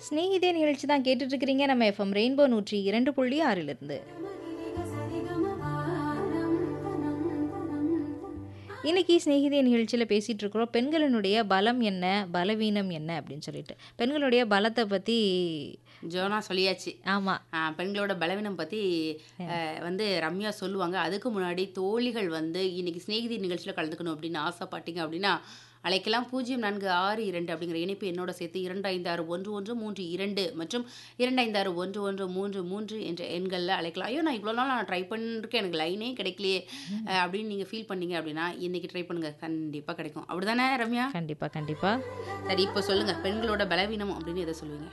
ஸ்நேகிதே நிகழ்ச்சி தான் கேட்டுட்டு இருக்கிறீங்க நம்ம எஃப்எம் ரெயின்போ நூற்றி இரண்டு புள்ளி ஆறிலிருந்து இன்னைக்கு ஸ்நேகிதே நிகழ்ச்சியில் பேசிகிட்டு இருக்கிறோம் பெண்களினுடைய பலம் என்ன பலவீனம் என்ன அப்படின்னு சொல்லிட்டு பெண்களுடைய பலத்தை பற்றி ஜோனா சொல்லியாச்சு ஆமாம் ஆ, பெண்களோட பலவீனம் பற்றி வந்து ரம்யா சொல்லுவாங்க அதுக்கு முன்னாடி தோழிகள் வந்து இன்னைக்கு சிநேகிதி நிகழ்ச்சியில் கலந்துக்கணும் அப்படின்னு ஆசைப்பட்டீங்க அப்படின்னா அழைக்கலாம் பூஜ்ஜியம் நான்கு ஆறு இரண்டு அப்படிங்கிற இணைப்பு என்னோட சேர்த்து இரண்டு ஐந்து ஆறு ஒன்று ஒன்று மூன்று இரண்டு மற்றும் இரண்டு ஐந்து ஆறு ஒன்று ஒன்று மூன்று மூன்று என்ற எண்களில் அழைக்கலாம் ஐயோ நான் இவ்வளோ நாள் நான் ட்ரை பண்ணிருக்கேன் எனக்கு லைனே கிடைக்கலையே அஹ், அப்படின்னு நீங்கள் ஃபீல் பண்ணீங்க அப்படின்னா இன்னைக்கு ட்ரை பண்ணுங்க கண்டிப்பாக கிடைக்கும் அப்படிதானே ரம்யா கண்டிப்பாக கண்டிப்பாக சரி இப்போ சொல்லுங்க பெண்களோட பலவீனம் அப்படின்னு எதை சொல்லுவீங்க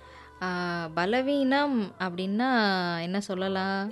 பலவீனம் அப்படின்னா என்ன சொல்லலாம்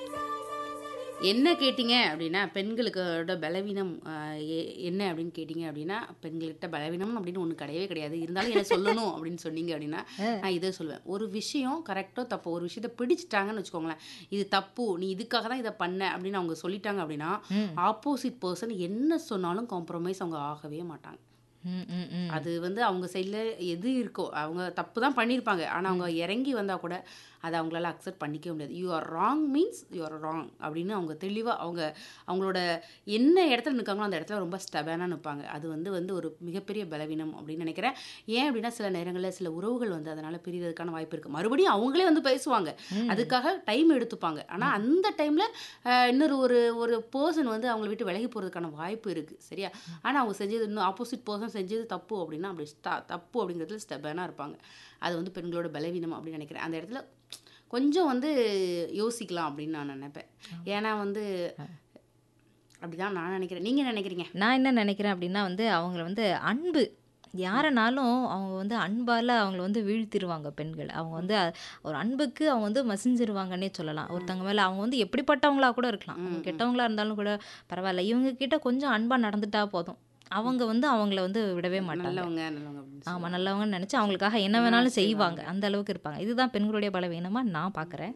என்ன கேட்டிங்க அப்படின்னா பெண்களுக்கோட பலவீனம் ஆஹ், எ- என்ன அப்படின்னு கேட்டிங்க அப்படின்னா பெண்கள்கிட்ட பலவீனம் அப்படின்னு ஒன்று கிடையவே கிடையாது இருந்தாலும் என்ன சொல்லணும் அப்படின்னு சொன்னீங்க அப்படின்னா நான் இதை சொல்லுவேன் ஒரு விஷயம் கரெக்டோ தப்போ ஒரு விஷயத்தை பிடிச்சிட்டாங்கன்னு வச்சுக்கோங்களேன் இது தப்பு நீ இதுக்காக தான் இதை பண்ண அப்படின்னு அவங்க சொல்லிட்டாங்க அப்படின்னா ஆப்போசிட் பர்சன் என்ன சொன்னாலும் காம்ப்ரமைஸ் அவங்க ஆகவே மாட்டாங்க ம் ம் ம் அது வந்து அவங்க சைடில் எது இருக்கோ அவங்க தப்பு தான் பண்ணியிருப்பாங்க ஆனால் அவங்க இறங்கி வந்தால் கூட அதை அவங்களால அக்செப்ட் பண்ணிக்கவே முடியாது you are wrong means you are wrong அப்படின்னு அவங்க தெளிவாக அவங்க அவங்களோட என்ன இடத்துல நிற்காங்களோ அந்த இடத்துல ரொம்ப ஸ்டபனாக நிற்பாங்க அது வந்து வந்து ஒரு மிகப்பெரிய பலவீனம் அப்படின்னு நினைக்கிறேன் ஏன் அப்படின்னா சில நேரங்களில் சில உறவுகள் வந்து அதனால் பிரியறதுக்கான வாய்ப்பு இருக்குது மறுபடியும் அவங்களே வந்து பேசுவாங்க அதுக்காக டைம் எடுத்துப்பாங்க ஆனால் அந்த டைமில் இன்னொரு ஒரு ஒரு பர்சன் வந்து அவங்கள விட்டு விலகி போகிறதுக்கான வாய்ப்பு இருக்குது சரியா ஆனால் அவங்க செஞ்சது இன்னும் ஆப்போசிட் பர்சன் செஞ்சது தப்பு அப்படின்னா அப்படி ஸ்டா- தப்பு அப்படிங்கிறதுல ஸ்டெபனாக இருப்பாங்க அது வந்து பெண்களோட பலவீனம் அப்படின்னு நினைக்கிறேன் அந்த இடத்துல கொஞ்சம் வந்து யோசிக்கலாம் அப்படின்னு நான் நினைப்பேன் ஏன்னா வந்து அப்படிதான் நான் நினைக்கிறேன் நீங்கள் நினைக்கிறீங்க நான் என்ன நினைக்கிறேன் அப்படின்னா வந்து அவங்கள வந்து அன்பு யாரனாலும் அவங்க வந்து அன்பால் அவங்கள வந்து வீழ்த்திடுவாங்க பெண்கள் அவங்க வந்து அ- ஒரு அன்புக்கு அவங்க வந்து மசிஞ்சிருவாங்கன்னே சொல்லலாம் ஒருத்தவங்க மேலே அவங்க வந்து எப்படிப்பட்டவங்களா கூட இருக்கலாம் அவங்க கெட்டவங்களா இருந்தாலும் கூட பரவாயில்ல இவங்க கிட்ட கொஞ்சம் அன்பாக நடந்துட்டா போதும் அவங்க வந்து அவங்கள வந்து விடவே மாட்டாங்க நல்லவங்க நல்லவங்க அப்படின்னு சொல்லி. ஆமாம் நல்லவங்கன்னு நினச்சி அவங்களுக்காக என்ன வேணாலும் செய்வாங்க அந்த அளவுக்கு இருப்பாங்க இதுதான் பெண்களுடைய பலவீனமாக நான் பார்க்குறேன்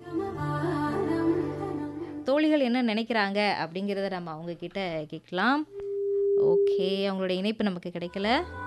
தோழிகள் என்ன நினைக்கிறாங்க அப்படிங்கிறத நம்ம அவங்க கிட்ட கேட்கலாம் ஓகே அவங்களுடைய இணைப்பு நமக்கு கிடைக்கல